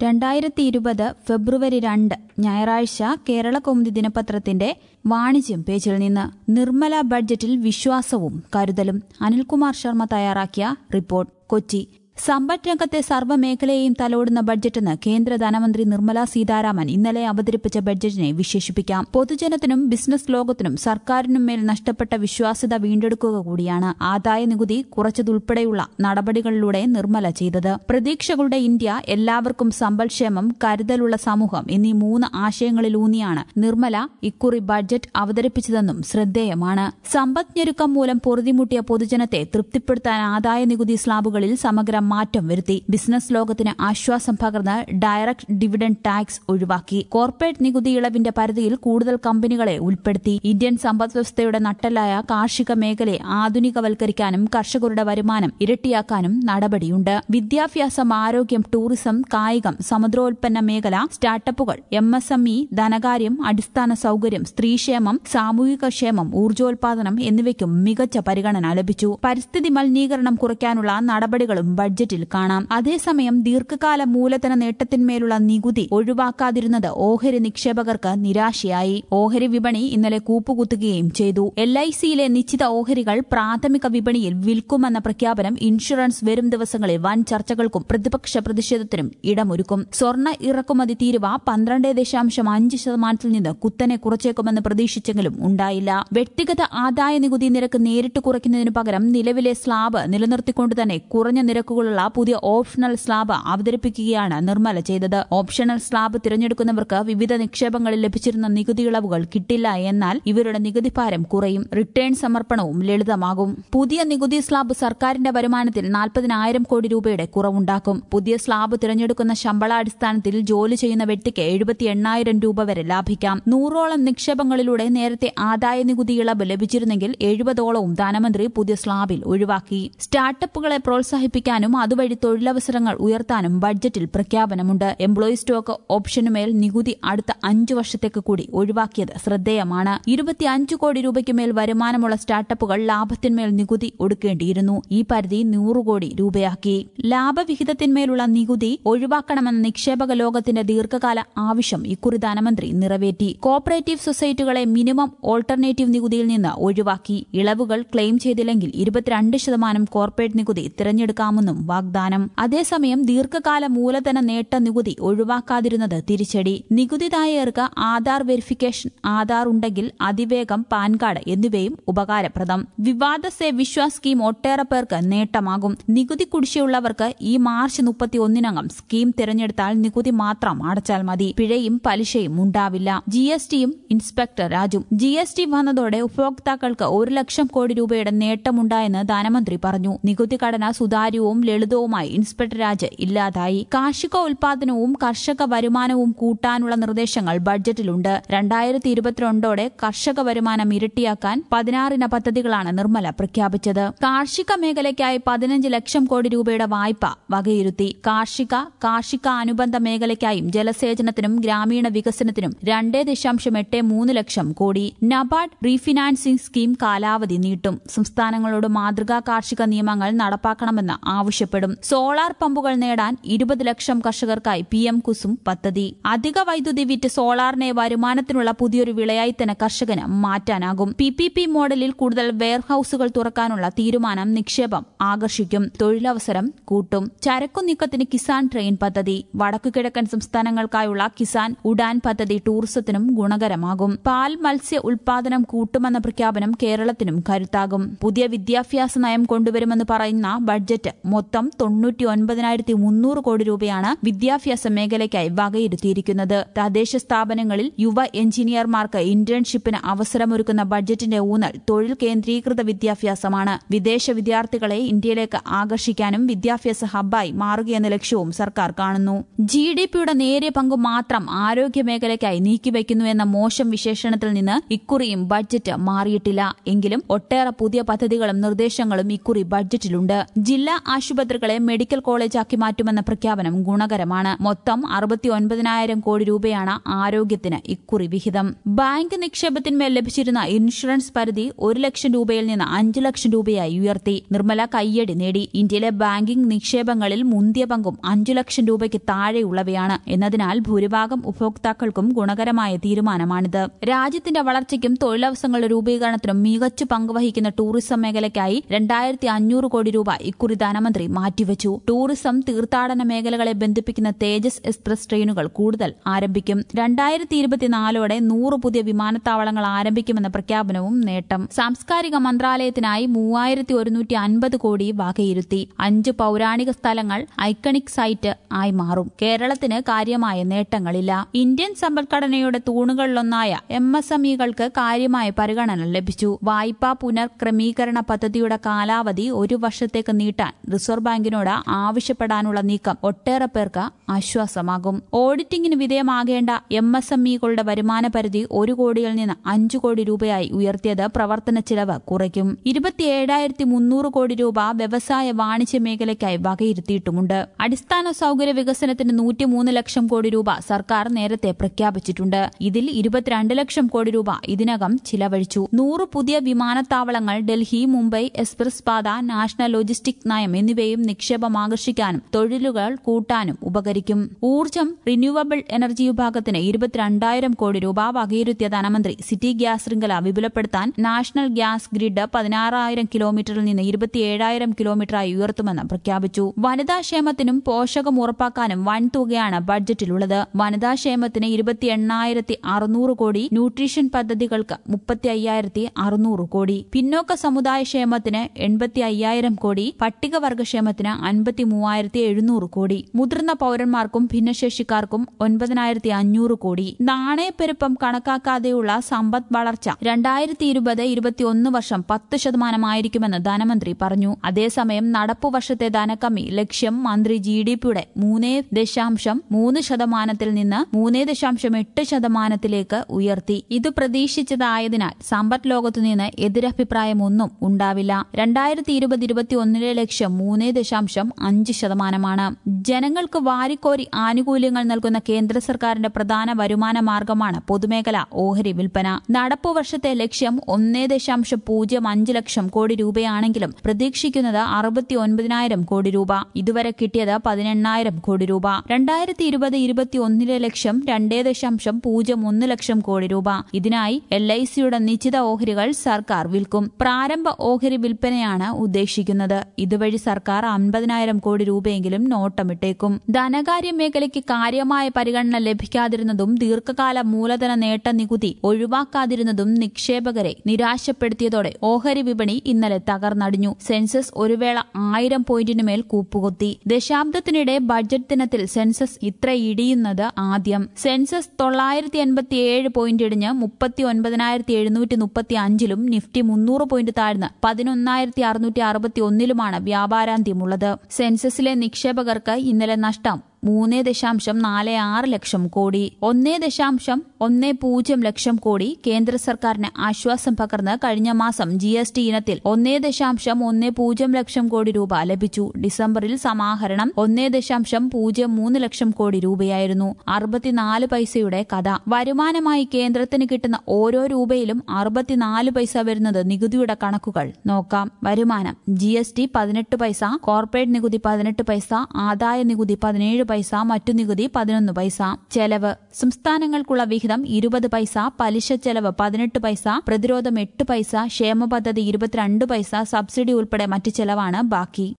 രണ്ടായിരത്തി ഇരുപത് ഫെബ്രുവരി രണ്ട് ഞായറാഴ്ച കേരള കൗമുദി ദിനപത്രത്തിന്റെ വാണിജ്യം പേജിൽ നിന്ന് നിർമ്മല ബഡ്ജറ്റിൽ വിശ്വാസവും കരുതലും അനിൽകുമാർ ശർമ്മ തയ്യാറാക്കിയ റിപ്പോർട്ട് കൊച്ചി സമ്പദ് രംഗത്തെ സർവ്വമേഖലയെയും തലോടുന്ന ബഡ്ജറ്റെന്ന് കേന്ദ്ര ധനമന്ത്രി നിർമ്മല സീതാരാമൻ ഇന്നലെ അവതരിപ്പിച്ച ബഡ്ജറ്റിനെ വിശേഷിപ്പിക്കാം പൊതുജനത്തിനും ബിസിനസ് ലോകത്തിനും സർക്കാരിനും മേൽ നഷ്ടപ്പെട്ട വിശ്വാസ്യത വീണ്ടെടുക്കുക കൂടിയാണ് ആദായ നികുതി കുറച്ചതുൾപ്പെടെയുള്ള നടപടികളിലൂടെ നിർമ്മല ചെയ്തത് പ്രതീക്ഷകളുടെ ഇന്ത്യ എല്ലാവർക്കും സമ്പൽക്ഷേമം കരുതലുള്ള സമൂഹം എന്നീ മൂന്ന് ആശയങ്ങളിലൂന്നിയാണ് നിർമ്മല ഇക്കുറി ബഡ്ജറ്റ് അവതരിപ്പിച്ചതെന്നും ശ്രദ്ധേയമാണ് സമ്പദ്ഞെരുക്കം മൂലം പൊറുതിമുട്ടിയ പൊതുജനത്തെ തൃപ്തിപ്പെടുത്താൻ ആദായ നികുതി സ്ലാബുകളിൽ സമഗ്ര മാറ്റം വരുത്തി ബിസിനസ് ലോകത്തിന് ആശ്വാസം പകർന്ന് ഡയറക്ട് ഡിവിഡന്റ് ടാക്സ് ഒഴിവാക്കി കോർപ്പറേറ്റ് നികുതി ഇളവിന്റെ പരിധിയിൽ കൂടുതൽ കമ്പനികളെ ഉൾപ്പെടുത്തി ഇന്ത്യൻ സമ്പദ്വ്യവസ്ഥയുടെ നട്ടലായ കാർഷിക മേഖലയെ ആധുനികവൽക്കരിക്കാനും കർഷകരുടെ വരുമാനം ഇരട്ടിയാക്കാനും നടപടിയുണ്ട് വിദ്യാഭ്യാസം ആരോഗ്യം ടൂറിസം കായികം സമുദ്രോൽപ്പന്ന മേഖല സ്റ്റാർട്ടപ്പുകൾ എം എസ് എം ഇ ധനകാര്യം അടിസ്ഥാന സൌകര്യം സ്ത്രീക്ഷേമം സാമൂഹിക ക്ഷേമം ഊർജ്ജോൽപാദനം എന്നിവയ്ക്കും മികച്ച പരിഗണന ലഭിച്ചു പരിസ്ഥിതി മലിനീകരണം കുറയ്ക്കാനുള്ള നടപടികളും ബഡ്ജറ്റിൽ കാണാം അതേസമയം ദീർഘകാല മൂലധന നേട്ടത്തിന്മേലുള്ള നികുതി ഒഴിവാക്കാതിരുന്നത് ഓഹരി നിക്ഷേപകർക്ക് നിരാശയായി ഓഹരി വിപണി ഇന്നലെ കൂപ്പുകുത്തുകയും ചെയ്തു എൽ ഐ സിയിലെ നിശ്ചിത ഓഹരികൾ പ്രാഥമിക വിപണിയിൽ വിൽക്കുമെന്ന പ്രഖ്യാപനം ഇൻഷുറൻസ് വരും ദിവസങ്ങളിൽ വൻ ചർച്ചകൾക്കും പ്രതിപക്ഷ പ്രതിഷേധത്തിനും ഇടമൊരുക്കും സ്വർണ്ണ ഇറക്കുമതി തീരുവ പന്ത്രണ്ട് ദശാംശം അഞ്ച് ശതമാനത്തിൽ നിന്ന് കുത്തനെ കുറച്ചേക്കുമെന്ന് പ്രതീക്ഷിച്ചെങ്കിലും ഉണ്ടായില്ല വ്യക്തിഗത ആദായ നികുതി നിരക്ക് നേരിട്ട് കുറയ്ക്കുന്നതിനു പകരം നിലവിലെ സ്ലാബ് നിലനിർത്തിക്കൊണ്ട് തന്നെ കുറഞ്ഞ നിരക്കുകളുള്ള പുതിയ ഓപ്ഷണൽ സ്ലാബ് അവതരിപ്പിക്കുകയാണ് നിർമ്മല ചെയ്തത് ഓപ്ഷണൽ സ്ലാബ് തിരഞ്ഞെടുക്കുന്നവർക്ക് വിവിധ നിക്ഷേപങ്ങളിൽ ലഭിച്ചിരുന്ന നികുതി ഇളവുകൾ കിട്ടില്ല എന്നാൽ ഇവരുടെ നികുതി ഭാരം കുറയും റിട്ടേൺ സമർപ്പണവും ലളിതമാകും പുതിയ നികുതി സ്ലാബ് സർക്കാരിന്റെ വരുമാനത്തിൽ നാൽപ്പതിനായിരം കോടി രൂപയുടെ കുറവുണ്ടാക്കും പുതിയ സ്ലാബ് തിരഞ്ഞെടുക്കുന്ന ശമ്പളാടിസ്ഥാനത്തിൽ ജോലി ചെയ്യുന്ന വ്യക്തിക്ക് എഴുപത്തി എണ്ണായിരം രൂപ വരെ ലാഭിക്കാം നൂറോളം നിക്ഷേപങ്ങളിലൂടെ നേരത്തെ ആദായ നികുതി ഇളവ് ലഭിച്ചിരുന്നെങ്കിൽ എഴുപതോളവും ധനമന്ത്രി പുതിയ സ്ലാബിൽ ഒഴിവാക്കി സ്റ്റാർട്ടപ്പുകളെ പ്രോത്സാഹിപ്പിക്കാനും അതുവഴി തൊഴിലവസരങ്ങൾ ഉയർത്താനും ബഡ്ജറ്റിൽ പ്രഖ്യാപനമുണ്ട് എംപ്ലോയി സ്റ്റോക്ക് ഓപ്ഷനുമേൽ നികുതി അടുത്ത അഞ്ചു വർഷത്തേക്ക് കൂടി ഒഴിവാക്കിയത് ശ്രദ്ധേയമാണ് ഇരുപത്തിയഞ്ച് കോടി രൂപയ്ക്ക് മേൽ വരുമാനമുള്ള സ്റ്റാർട്ടപ്പുകൾ ലാഭത്തിന്മേൽ നികുതി ഒടുക്കേണ്ടിയിരുന്നു ഈ പരിധി നൂറ് കോടി രൂപയാക്കി ലാഭവിഹിതത്തിന്മേലുള്ള നികുതി ഒഴിവാക്കണമെന്ന നിക്ഷേപക ലോകത്തിന്റെ ദീർഘകാല ആവശ്യം ഇക്കുറി ധനമന്ത്രി നിറവേറ്റി കോപ്പറേറ്റീവ് സൊസൈറ്റികളെ മിനിമം ഓൾട്ടർനേറ്റീവ് നികുതിയിൽ നിന്ന് ഒഴിവാക്കി ഇളവുകൾ ക്ലെയിം ചെയ്തില്ലെങ്കിൽ ഇരുപത്തിരണ്ട് ശതമാനം കോർപ്പറേറ്റ് നികുതി തിരഞ്ഞെടുക്കാമെന്നും വാഗ്ദാനം അതേസമയം ദീർഘകാല മൂലധന നേട്ട നികുതി ഒഴിവാക്കാതിരുന്നത് തിരിച്ചടി നികുതിദായകർക്ക് ആധാർ വെരിഫിക്കേഷൻ ആധാർ ഉണ്ടെങ്കിൽ അതിവേഗം പാൻ കാർഡ് എന്നിവയും ഉപകാരപ്രദം വിവാദ സേ വിശ്വാസ് സ്കീം ഒട്ടേറെ പേർക്ക് നേട്ടമാകും നികുതി കുടിശ്ശിയുള്ളവർക്ക് ഈ മാർച്ച് മുപ്പത്തിയൊന്നിനകം സ്കീം തിരഞ്ഞെടുത്താൽ നികുതി മാത്രം അടച്ചാൽ മതി പിഴയും പലിശയും ഉണ്ടാവില്ല ജി എസ് ടിയും ഇൻസ്പെക്ടർ രാജും ജി എസ് ടി വന്നതോടെ ഉപഭോക്താക്കൾക്ക് ഒരു ലക്ഷം കോടി രൂപയുടെ നേട്ടമുണ്ടായെന്ന് ധനമന്ത്രി പറഞ്ഞു നികുതി ഘടന സുതാര്യവും ലളിതവുമായി ഇൻസ്പെക്ടർ രാജ് ഇല്ലാതായി കാർഷിക ഉൽപാദനവും കർഷക വരുമാനവും കൂട്ടാനുള്ള നിർദ്ദേശങ്ങൾ ബഡ്ജറ്റിലുണ്ട് രണ്ടായിരത്തി ഇരുപത്തിരണ്ടോടെ കർഷക വരുമാനം ഇരട്ടിയാക്കാൻ പതിനാറിന പദ്ധതികളാണ് നിർമ്മല പ്രഖ്യാപിച്ചത് കാർഷിക മേഖലയ്ക്കായി പതിനഞ്ച് ലക്ഷം കോടി രൂപയുടെ വായ്പ വകയിരുത്തി കാർഷിക കാർഷിക അനുബന്ധ മേഖലയ്ക്കായും ജലസേചനത്തിനും ഗ്രാമീണ വികസനത്തിനും രണ്ടേ ദശാംശം എട്ട് മൂന്ന് ലക്ഷം കോടി നബാർഡ് റീഫിനാൻസിംഗ് സ്കീം കാലാവധി നീട്ടും സംസ്ഥാനങ്ങളോട് മാതൃകാ കാർഷിക നിയമങ്ങൾ നടപ്പാക്കണമെന്ന് ആവശ്യപ്പെടും സോളാർ പമ്പുകൾ നേടാൻ ഇരുപത് ലക്ഷം കർഷകർക്കായി പി എം കുസും പദ്ധതി അധിക വൈദ്യുതി വിറ്റ് സോളാറിനെ വരുമാനത്തിനുള്ള പുതിയൊരു വിളയായി തന്നെ കർഷകന് മാറ്റാനാകും പി പി പി മോഡലിൽ കൂടുതൽ വെയർഹൌസുകൾ തുറക്കാനുള്ള തീരുമാനം നിക്ഷേപം ആകർഷിക്കും തൊഴിലവസരം കൂട്ടും ചരക്കു നീക്കത്തിന് കിസാൻ ട്രെയിൻ പദ്ധതി വടക്കുകിഴക്കൻ സംസ്ഥാനങ്ങൾക്കായുള്ള കിസാൻ ഉഡാൻ പദ്ധതി ടൂറിസത്തിനും ഗുണകരമാകും പാൽ മത്സ്യ ഉൽപാദനം കൂട്ടുമെന്ന പ്രഖ്യാപനം കേരളത്തിനും കരുത്താകും പുതിയ വിദ്യാഭ്യാസ നയം കൊണ്ടുവരുമെന്ന് പറയുന്ന ബഡ്ജറ്റ് മൊത്തം തൊണ്ണൂറ്റി ഒൻപതിനായിരത്തി മുന്നൂറ് കോടി രൂപയാണ് വിദ്യാഭ്യാസ മേഖലയ്ക്കായി വകയിരുത്തിയിരിക്കുന്നത് തദ്ദേശ സ്ഥാപനങ്ങളിൽ യുവ എഞ്ചിനീയർമാർക്ക് ഇന്റേൺഷിപ്പിന് അവസരമൊരുക്കുന്ന ബഡ്ജറ്റിന്റെ ഊന്നൽ തൊഴിൽ കേന്ദ്രീകൃത വിദ്യാഭ്യാസമാണ് വിദേശ വിദ്യാർത്ഥികളെ ഇന്ത്യയിലേക്ക് ആകർഷിക്കാനും വിദ്യാഭ്യാസ ഹബ്ബായി മാറുകയെന്ന ലക്ഷ്യവും സർക്കാർ കാണുന്നു ജി ഡി പിയുടെ നേരിയ പങ്ക് മാത്രം ആരോഗ്യ മേഖലയ്ക്കായി നീക്കിവെക്കുന്നു എന്ന മോശം വിശേഷണത്തിൽ നിന്ന് ഇക്കുറിയും ബഡ്ജറ്റ് മാറിയിട്ടില്ല എങ്കിലും ഒട്ടേറെ പുതിയ പദ്ധതികളും നിർദ്ദേശങ്ങളും ഇക്കുറി ബഡ്ജറ്റിലുണ്ട് ജില്ലാ ആശുപത്രി ആശുപത്രികളെ മെഡിക്കൽ കോളേജാക്കി മാറ്റുമെന്ന പ്രഖ്യാപനം ഗുണകരമാണ് മൊത്തം അറുപത്തിയൊൻപതിനായിരം കോടി രൂപയാണ് ആരോഗ്യത്തിന് ഇക്കുറി വിഹിതം ബാങ്ക് നിക്ഷേപത്തിന്മേൽ ലഭിച്ചിരുന്ന ഇൻഷുറൻസ് പരിധി ഒരു ലക്ഷം രൂപയിൽ നിന്ന് അഞ്ചു ലക്ഷം രൂപയായി ഉയർത്തി നിർമ്മല കയ്യടി നേടി ഇന്ത്യയിലെ ബാങ്കിംഗ് നിക്ഷേപങ്ങളിൽ മുന്തിയ പങ്കും അഞ്ചു ലക്ഷം രൂപയ്ക്ക് താഴെയുള്ളവയാണ് എന്നതിനാൽ ഭൂരിഭാഗം ഉപഭോക്താക്കൾക്കും ഗുണകരമായ തീരുമാനമാണിത് രാജ്യത്തിന്റെ വളർച്ചയ്ക്കും തൊഴിലവസരങ്ങളുടെ രൂപീകരണത്തിനും മികച്ചു പങ്കുവഹിക്കുന്ന ടൂറിസം മേഖലയ്ക്കായി രണ്ടായിരത്തി അഞ്ഞൂറ് കോടി രൂപ ഇക്കുറി ധനമന്ത്രി മാറ്റിവച്ചു ടൂറിസം തീർത്ഥാടന മേഖലകളെ ബന്ധിപ്പിക്കുന്ന തേജസ് എക്സ്പ്രസ് ട്രെയിനുകൾ കൂടുതൽ ആരംഭിക്കും രണ്ടായിരത്തി ഇരുപത്തിനാലോടെ നൂറ് പുതിയ വിമാനത്താവളങ്ങൾ ആരംഭിക്കുമെന്ന പ്രഖ്യാപനവും നേട്ടം സാംസ്കാരിക മന്ത്രാലയത്തിനായി മൂവായിരത്തി ഒരുന്നൂറ്റി അൻപത് കോടി വകയിരുത്തി അഞ്ച് പൌരാണിക സ്ഥലങ്ങൾ ഐക്കണിക് സൈറ്റ് ആയി മാറും കേരളത്തിന് കാര്യമായ നേട്ടങ്ങളില്ല ഇന്ത്യൻ സമ്പദ്ഘടനയുടെ തൂണുകളിലൊന്നായ എം എസ് എം ഇകൾക്ക് കാര്യമായ പരിഗണന ലഭിച്ചു വായ്പാ പുനർക്രമീകരണ പദ്ധതിയുടെ കാലാവധി ഒരു വർഷത്തേക്ക് നീട്ടാൻ റിസർവ് ബാങ്കിനോട് ആവശ്യപ്പെടാനുള്ള നീക്കം ഒട്ടേറെ പേർക്ക് ആശ്വാസമാകും ഓഡിറ്റിംഗിന് വിധേയമാകേണ്ട എം എസ് എം ഇകളുടെ വരുമാന പരിധി ഒരു കോടിയിൽ നിന്ന് അഞ്ചു കോടി രൂപയായി ഉയർത്തിയത് പ്രവർത്തന ചിലവ് കുറയ്ക്കും ഇരുപത്തിയേഴായിരത്തി മുന്നൂറ് കോടി രൂപ വ്യവസായ വാണിജ്യ മേഖലയ്ക്കായി വകയിരുത്തിയിട്ടുമുണ്ട് അടിസ്ഥാന സൌകര്യ വികസനത്തിന് നൂറ്റിമൂന്ന് ലക്ഷം കോടി രൂപ സർക്കാർ നേരത്തെ പ്രഖ്യാപിച്ചിട്ടുണ്ട് ഇതിൽ ഇരുപത്തിരണ്ട് ലക്ഷം കോടി രൂപ ഇതിനകം ചിലവഴിച്ചു നൂറ് പുതിയ വിമാനത്താവളങ്ങൾ ഡൽഹി മുംബൈ എക്സ്പ്രസ് പാത നാഷണൽ ലോജിസ്റ്റിക് നയം എന്നിവയും നിക്ഷേപം ആകർഷിക്കാനും തൊഴിലുകൾ കൂട്ടാനും ഉപകരിക്കും ഊർജ്ജം റിന്യൂവബിൾ എനർജി വിഭാഗത്തിന് ഇരുപത്തിരണ്ടായിരം കോടി രൂപ വകയിരുത്തിയ ധനമന്ത്രി സിറ്റി ഗ്യാസ് ശൃംഖല വിപുലപ്പെടുത്താൻ നാഷണൽ ഗ്യാസ് ഗ്രിഡ് പതിനാറായിരം കിലോമീറ്ററിൽ നിന്ന് ഇരുപത്തിയേഴായിരം കിലോമീറ്ററായി ഉയർത്തുമെന്ന് പ്രഖ്യാപിച്ചു വനിതാ ക്ഷേമത്തിനും പോഷകം ഉറപ്പാക്കാനും വൻതുകയാണ് ബഡ്ജറ്റിലുള്ളത് വനിതാ ക്ഷേമത്തിന് ഇരുപത്തി എണ്ണായിരത്തി അറുന്നൂറ് കോടി ന്യൂട്രീഷൻ പദ്ധതികൾക്ക് മുപ്പത്തി അയ്യായിരത്തി അറുന്നൂറ് കോടി പിന്നോക്ക സമുദായ ക്ഷേമത്തിന് എൺപത്തി അയ്യായിരം കോടി പട്ടികവർഗ ക്ഷേമത്തിന് അൻപത്തി മൂവായിരത്തി എഴുന്നൂറ് കോടി മുതിർന്ന പൌരന്മാർക്കും ഭിന്നശേഷിക്കാർക്കും ഒൻപതിനായിരത്തി അഞ്ഞൂറ് കോടി നാണയപ്പെരുപ്പം കണക്കാക്കാതെയുള്ള സമ്പദ് വളർച്ച രണ്ടായിരത്തി ഇരുപത് ഇരുപത്തിയൊന്ന് വർഷം പത്ത് ശതമാനമായിരിക്കുമെന്ന് ധനമന്ത്രി പറഞ്ഞു അതേസമയം നടപ്പു വർഷത്തെ ധനക്കമ്മി ലക്ഷ്യം മന്ത്രി ജി ഡി പിയുടെ മൂന്ന് ദശാംശം മൂന്ന് ശതമാനത്തിൽ നിന്ന് മൂന്ന് ദശാംശം എട്ട് ശതമാനത്തിലേക്ക് ഉയർത്തി ഇത് പ്രതീക്ഷിച്ചതായതിനാൽ സമ്പദ് ലോകത്തുനിന്ന് എതിരഭിപ്രായമൊന്നും ഉണ്ടാവില്ല രണ്ടായിരത്തി ഇരുപത് ഇരുപത്തിയൊന്നിലെ ലക്ഷ്യം മൂന്ന് ദശാംശം അഞ്ച് ശതമാനമാണ് ജനങ്ങൾക്ക് വാരിക്കോരി ആനുകൂല്യങ്ങൾ നൽകുന്ന കേന്ദ്ര സർക്കാരിന്റെ പ്രധാന വരുമാന മാർഗമാണ് പൊതുമേഖല ഓഹരി വിൽപ്പന നടപ്പു വർഷത്തെ ലക്ഷ്യം ഒന്നേ ദശാംശം പൂജ്യം അഞ്ച് ലക്ഷം കോടി രൂപയാണെങ്കിലും പ്രതീക്ഷിക്കുന്നത് അറുപത്തി ഒൻപതിനായിരം കോടി രൂപ ഇതുവരെ കിട്ടിയത് പതിനെണ്ണായിരം കോടി രൂപ രണ്ടായിരത്തി ഇരുപത് ഇരുപത്തിയൊന്നിലെ ലക്ഷ്യം രണ്ടേ ദശാംശം പൂജ്യം ഒന്ന് ലക്ഷം കോടി രൂപ ഇതിനായി എൽ ഐ സിയുടെ നിശ്ചിത ഓഹരികൾ സർക്കാർ വിൽക്കും പ്രാരംഭ ഓഹരി വിൽപ്പനയാണ് ഉദ്ദേശിക്കുന്നത് ഇതുവഴി സർക്കാർ അൻപതിനായിരം കോടി രൂപയെങ്കിലും നോട്ടമിട്ടേക്കും ധനകാര്യ മേഖലയ്ക്ക് കാര്യമായ പരിഗണന ലഭിക്കാതിരുന്നതും ദീർഘകാല മൂലധന നേട്ട നികുതി ഒഴിവാക്കാതിരുന്നതും നിക്ഷേപകരെ നിരാശപ്പെടുത്തിയതോടെ ഓഹരി വിപണി ഇന്നലെ തകർന്നടിഞ്ഞു സെൻസസ് ഒരു വേള ആയിരം പോയിന്റിന് മേൽ കൂപ്പുകുത്തി ദശാബ്ദത്തിനിടെ ബഡ്ജറ്റ് ദിനത്തിൽ സെൻസസ് ഇത്ര ഇടിയുന്നത് ആദ്യം സെൻസസ് തൊള്ളായിരത്തി എൺപത്തിയേഴ് പോയിന്റ് ഇടിഞ്ഞ് മുപ്പത്തി ഒൻപതിനായിരത്തി എഴുന്നൂറ്റി മുപ്പത്തി അഞ്ചിലും നിഫ്റ്റി മുന്നൂറ് പോയിന്റ് താഴ്ന്ന് പതിനൊന്നായിരത്തി അറുന്നൂറ്റി അറുപത്തി ഒന്നിലുമാണ് വ്യാപാരാന്ത്യമുള്ളത് സെൻസസിലെ നിക്ഷേപകർക്ക് ഇന്നലെ നഷ്ടം മൂന്ന് ദശാംശം നാല് ആറ് ലക്ഷം കോടി ഒന്നേ ദശാംശം ഒന്ന് പൂജ്യം ലക്ഷം കോടി കേന്ദ്ര സർക്കാരിന് ആശ്വാസം പകർന്ന് കഴിഞ്ഞ മാസം ജി എസ് ടി ഇനത്തിൽ ഒന്നേ ദശാംശം ഒന്ന് പൂജ്യം ലക്ഷം കോടി രൂപ ലഭിച്ചു ഡിസംബറിൽ സമാഹരണം ഒന്നേ ദശാംശം പൂജ്യം മൂന്ന് ലക്ഷം കോടി രൂപയായിരുന്നു അറുപത്തിനാല് പൈസയുടെ കഥ വരുമാനമായി കേന്ദ്രത്തിന് കിട്ടുന്ന ഓരോ രൂപയിലും അറുപത്തിനാല് പൈസ വരുന്നത് നികുതിയുടെ കണക്കുകൾ നോക്കാം വരുമാനം ജി എസ് ടി പതിനെട്ട് പൈസ കോർപ്പറേറ്റ് നികുതി പതിനെട്ട് പൈസ ആദായ നികുതി പതിനേഴ് പൈസ മറ്റു നികുതി പതിനൊന്ന് പൈസ ചെലവ് സംസ്ഥാനങ്ങൾക്കുള്ള വിഹിതം ഇരുപത് പൈസ പലിശ ചെലവ് പതിനെട്ട് പൈസ പ്രതിരോധം എട്ട് പൈസ ക്ഷേമ പദ്ധതി ഇരുപത്തിരണ്ട് പൈസ സബ്സിഡി ഉൾപ്പെടെ മറ്റു ചെലവാണ് ബാക്കി